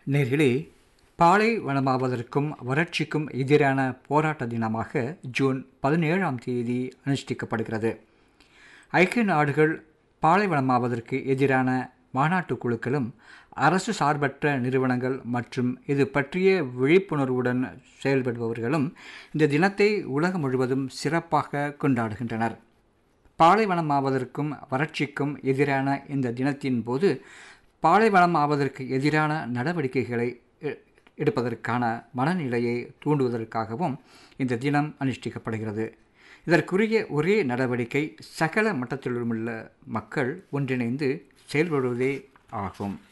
நேர்களே பாலைவனமாவதற்கும் வறட்சிக்கும் எதிரான போராட்ட தினமாக ஜூன் பதினேழாம் தேதி அனுஷ்டிக்கப்படுகிறது ஐக்கிய நாடுகள் பாலைவனமாவதற்கு எதிரான மாநாட்டு குழுக்களும் அரசு சார்பற்ற நிறுவனங்கள் மற்றும் இது பற்றிய விழிப்புணர்வுடன் செயல்படுபவர்களும் இந்த தினத்தை உலகம் முழுவதும் சிறப்பாக கொண்டாடுகின்றனர் பாலைவனமாவதற்கும் வறட்சிக்கும் எதிரான இந்த தினத்தின் போது பாலைவனம் ஆவதற்கு எதிரான நடவடிக்கைகளை எ- எடுப்பதற்கான மனநிலையை தூண்டுவதற்காகவும் இந்த தினம் அனுஷ்டிக்கப்படுகிறது இதற்குரிய ஒரே நடவடிக்கை சகல மட்டத்திலுமுள்ள மக்கள் ஒன்றிணைந்து செயல்படுவதே ஆகும்